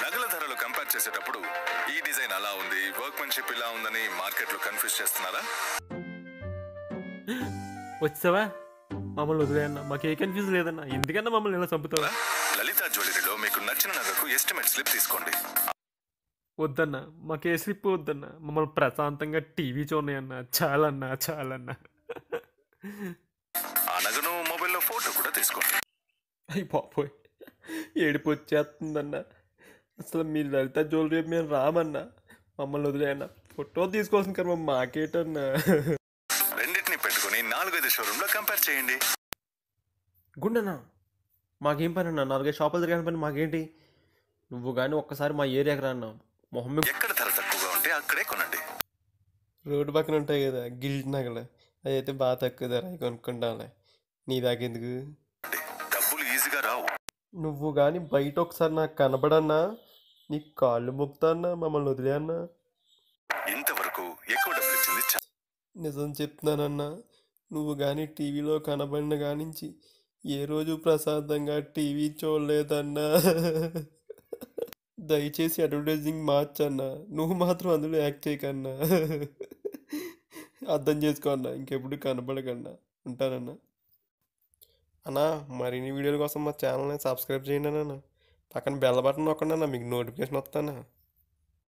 నగల ధరలు కంపేర్ చేసేటప్పుడు ఈ డిజైన్ అలా ఉంది వర్క్మెన్షిప్ ఇలా ఉందని మార్కెట్ లో కన్ఫ్యూజ్ చేస్తున్నారా వచ్చావా మమ్మల్ని వదిలేయన్న మాకు ఏ కన్ఫ్యూజ్ లేదన్న ఎందుకన్నా మమ్మల్ని ఇలా చంపుతావా లలిత జ్యువెలరీలో మీకు నచ్చిన నగకు ఎస్టిమేట్ స్లిప్ తీసుకోండి వద్దన్న మాకు ఏ స్లిప్ వద్దన్న మమ్మల్ని ప్రశాంతంగా టీవీ చూడయన్న చాలన్నా చాలన్నా ఆ నగను మొబైల్లో ఫోటో కూడా తీసుకోండి అయ్యి బాబోయ్ ఏడుపు వచ్చేస్తుందన్న అసలు మీ లలిత జ్యువెలరీ మేము రామన్నా మమ్మల్ని వదిలేయన్న ఫోటో తీసుకోవాల్సిన కర్మ మాకేటన్నా రెండింటిని పెట్టుకుని నాలుగైదు షోరూమ్ లో కంపేర్ చేయండి గుండన్నా మాకేం పని అన్న నాలుగైదు షాపులు తిరగాని పని మాకేంటి నువ్వు కానీ ఒక్కసారి మా ఏరియాకి రా అన్న మొహం మీద ఎక్కడ ధర తక్కువగా ఉంటే అక్కడే కొనండి రోడ్డు పక్కన ఉంటాయి కదా గిల్ట్ నగలు అవి అయితే బాగా తక్కువ ధర అవి కొనుక్కుంటాంలే నీ దాకెందుకు డబ్బులు ఈజీగా రావు నువ్వు కానీ బయట ఒకసారి నాకు కనబడన్నా నీ కాళ్ళు మొక్కుతాన్నా మమ్మల్ని వదిలేయన్నా ఇంతవరకు ఎక్కువ డబ్బులు ఇచ్చింది చ- నిజం చెప్తున్నానన్నా నువ్వు కానీ టీవీలో కనబడిన కానించి ఏ రోజు ప్రశాంతంగా టీవీ చూడలేదన్నా దయచేసి అడ్వర్టైజింగ్ మార్చన్నా నువ్వు మాత్రం అందులో యాక్ట్ చేయకన్నా అర్థం చేసుకో అన్నా ఇంకెప్పుడు కనబడకన్నా ఉంటానన్నా అన్నా మరిన్ని వీడియోల కోసం మా ఛానల్ని సబ్స్క్రైబ్ చేయండి అన్న పక్కన బెల్ బటన్ నొక్కండి అన్న మీకు నోటిఫికేషన్ వస్తానా